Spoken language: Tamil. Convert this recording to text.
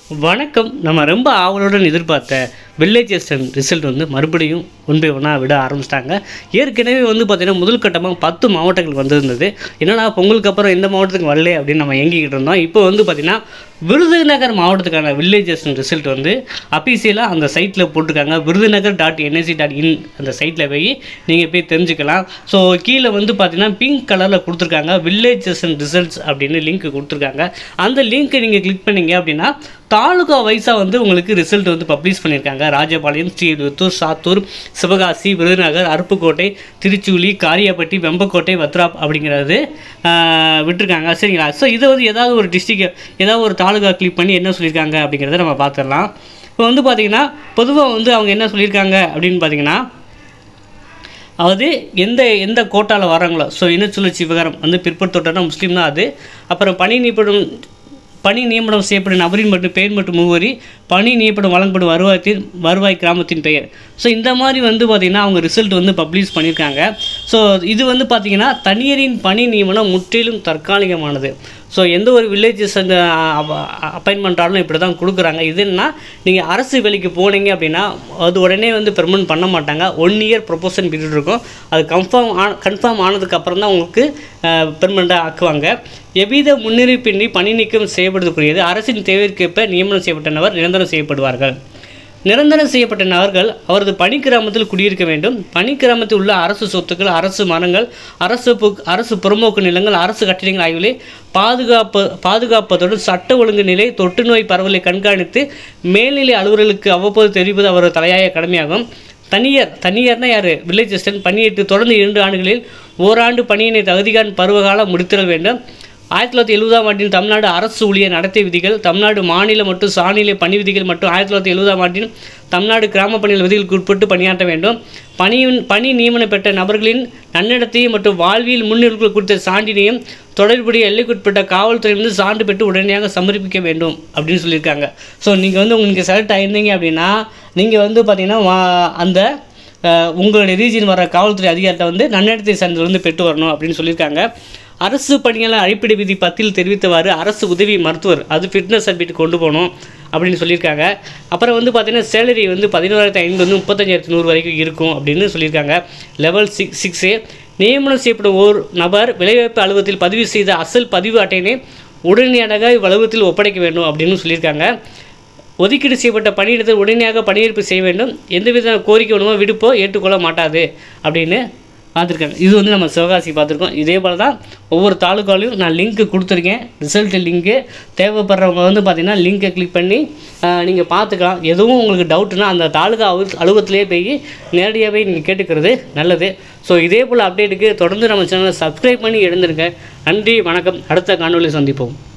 வணக்கம் நம்ம ரொம்ப ஆவலுடன் எதிர்பார்த்த வில்லேஜ் அசிஸ்டன்ட் ரிசல்ட் வந்து மறுபடியும் ஒன் பை ஒன்னாக விட ஆரம்பிச்சிட்டாங்க ஏற்கனவே வந்து பார்த்திங்கன்னா முதல் கட்டமாக பத்து மாவட்டங்கள் வந்திருந்தது என்னடா பொங்கலுக்கு அப்புறம் எந்த மாவட்டத்துக்கு வரல அப்படின்னு நம்ம ஏங்கிக்கிட்டு இருந்தோம் இப்போ வந்து பார்த்திங்கன்னா விருதுநகர் மாவட்டத்துக்கான வில்லேஜ் அசிஸ்டன்ட் ரிசல்ட் வந்து அஃபீஷியலாக அந்த சைட்டில் போட்டிருக்காங்க Virudhunagar dot NSC dot in அந்த சைட்டில் போய் நீங்கள் போய் தெரிஞ்சுக்கலாம் ஸோ கீழே வந்து பார்த்தீங்கன்னா பிங்க் கலரில் கொடுத்துருக்காங்க வில்லேஜ் அசிஸ்டன்ட் ரிசல்ட்ஸ் அப்படின்னு லிங்க் கொடுத்துருக்காங்க அந்த லிங்க்கை நீங்கள் கிளிக் பண்ணீங்க அப்படின்னா தாலுகா வைஸாக வந்து உங்களுக்கு ரிசல்ட் வந்து பப்ளிஷ் பண்ணியிருக்காங்க ராஜபாளையம் ஸ்ரீவில்லிபுத்தூர் சாத்தூர் சிவகாசி விருதுநகர் அருப்புக்கோட்டை திருச்சூலி காரியாப்பட்டி வெம்பக்கோட்டை வத்ராப் அப்படிங்கிறது ஆஹ், விட்டிருக்காங்க சரிங்களா ஸோ இதை வந்து ஏதாவது ஒரு டிஸ்ட்ரிக்ட் ஏதாவது ஒரு தாலுகா கிளிக் பண்ணி என்ன சொல்லியிருக்காங்க அப்படிங்கிறத நம்ம பார்த்துடலாம் இப்போ வந்து பார்த்திங்கன்னா பொதுவாக வந்து அவங்க என்ன சொல்லியிருக்காங்க அப்படின்னு பார்த்தீங்கன்னா அதாவது எந்த எந்த கோட்டாவில் வராங்களோ ஸோ இனச்சுழற்சி விவகாரம் வந்து பிற்படுத்தோட்டம்னா முஸ்லீம் தான் அது அப்புறம் பணி நீப்படும் பணி நியமனம் செய்யப்படும் நபரின் மற்றும் பெயர் மற்றும் முகவரி பணி நியமனம் வழங்கப்படும் வருவாயத்தின் வருவாய் கிராமத்தின் பெயர் ஸோ இந்த மாதிரி வந்து பார்த்திங்கன்னா அவங்க ரிசல்ட் வந்து பப்ளிஷ் பண்ணியிருக்காங்க ஸோ இது வந்து பார்த்திங்கன்னா தனியரின் பணி நியமனம் முற்றிலும் தற்காலிகமானது ஸோ எந்த ஒரு வில்லேஜஸ் அந்த அப்பாயின்மெண்ட்டாலும் இப்படி தான் கொடுக்குறாங்க இது என்ன நீங்கள் அரசு வேலைக்கு போனீங்க அப்படின்னா அது உடனே வந்து பெர்மனன்ட் பண்ண மாட்டாங்க ஒன் இயர் ப்ரொபோஷன் பீரியட் இருக்கும் அது கன்ஃபார்ம் ஆன கன்ஃபார்ம் ஆனதுக்கு அப்புறம் தான் உங்களுக்கு பெர்மனண்ட்டாக ஆக்குவாங்க எவ்வித முன்னுரிப்பின்றி பணி நீக்கம் செய்யப்படுவதற்குரியது அரசின் தேவைக்கேற்ப நியமனம் செய்யப்பட்ட நபர் நிரந்தரம் செய்யப்படுவார்கள் நிரந்தரம் செய்யப்பட்ட நபர்கள் அவரது பணி கிராமத்தில் குடியிருக்க வேண்டும் பணி கிராமத்தில் உள்ள அரசு சொத்துக்கள் அரசு மரங்கள் அரசு பு- அரசு புறம்போக்கு நிலங்கள் அரசு கட்டிடங்கள் ஆகியவை பாதுகாப்பு பாதுகாப்பதோடு சட்ட ஒழுங்கு நிலை தொற்று நோய் பரவலை கண்காணித்து மேல்நிலை அலுவலர்களுக்கு அவ்வப்போது தெரிவிப்பது அவரது தலையாய கடமையாகும் தனியார் தனியார்னா யார் வில்லேஜ் அசிஸ்டன்ட் பணியேற்று தொடர்ந்து இரண்டு ஆண்டுகளில் ஓராண்டு பணியினை தகுதிகான் பருவகாலம் முடித்திட வேண்டும் ஆயிரத்தி தொள்ளாயிரத்தி எழுபதாம் ஆண்டின் தமிழ்நாடு அரசு ஊழியர் நடத்தை விதிகள் தமிழ்நாடு மாநில மற்றும் சாநிலை பணி விதிகள் மற்றும் ஆயிரத்தி தொள்ளாயிரத்தி எழுபதாம் ஆண்டின் தமிழ்நாடு கிராம பணிகள் விதிகளுக்கு உட்பட்டு பணியாற்ற வேண்டும் பணியின் பணி நியமனம் பெற்ற நபர்களின் நன்னடத்தையும் மற்றும் வாழ்வியல் முன்னெடுப்புகள் குறித்த சான்றினையும் தொடர்புடைய எல்லைக்குட்பட்ட காவல்துறையிலிருந்து சான்று பெற்று உடனடியாக சமர்ப்பிக்க வேண்டும் அப்படின்னு சொல்லியிருக்காங்க ஸோ நீங்கள் வந்து உங்களுக்கு செலக்ட் ஆயிருந்தீங்க அப்படின்னா நீங்கள் வந்து பார்த்தீங்கன்னா வா- அந்த அஹ், உங்களுடைய ரீஜன் வர காவல்துறை அதிகாரத்தை வந்து நன்னடத்தை சான்றிதழ் வந்து பெற்று வரணும் அப்படின்னு சொல்லியிருக்காங்க அரசு பணியாளர் அடிப்படை விதி பத்தில் தெரிவித்தவாறு அரசு உதவி மருத்துவர் அது ஃபிட்னஸ் சர்டிஃபிகேட் கொண்டு போகணும் அப்படின்னு சொல்லியிருக்காங்க அப்புறம் வந்து பார்த்தீங்கன்னா சேலரி வந்து பதினோராயிரத்தி ஐநூறு வந்து முப்பத்தஞ்சாயிரத்தி நூறு வரைக்கும் இருக்கும் அப்படின்னு சொல்லியிருக்காங்க லெவல் சிக்ஸ் சிக்ஸு நியமனம் செய்யப்படும் ஓர் நபர் விலைவாய்ப்பு அலுவலகத்தில் பதிவு செய்த அசல் பதிவு அட்டையினை உடனடியாக இவ்வலுவலகத்தில் ஒப்படைக்க வேண்டும் அப்படின்னு சொல்லியிருக்காங்க ஒதுக்கீடு செய்யப்பட்ட பணியிடத்தில் உடனடியாக பணியேற்பு செய்ய வேண்டும் எந்தவித கோரிக்கை ஒன்றுமோ விடுப்போ ஏற்றுக்கொள்ள மாட்டாது அப்படின்னு பார்த்துருக்காங்க இது வந்து நம்ம சிவகாசி பார்த்துருக்கோம் இதே போல் தான் ஒவ்வொரு தாலுக்காலையும் நான் லிங்க்கு கொடுத்துருக்கேன் ரிசல்ட் லிங்க்கு தேவைப்படுறவங்க வந்து பார்த்திங்கன்னா லிங்கை கிளிக் பண்ணி நீங்கள் பார்த்துக்கலாம் எதுவும் உங்களுக்கு டவுட்னா அந்த தாலுகா அலுவ அலுவலகத்திலே போய் நேரடியாகவே நீங்கள் கேட்டுக்கிறது நல்லது ஸோ இதே போல் அப்டேட்டுக்கு தொடர்ந்து நம்ம சேனலை சப்ஸ்கிரைப் பண்ணி எழுந்திருங்க நன்றி வணக்கம் அடுத்த காணொளி சந்திப்போம்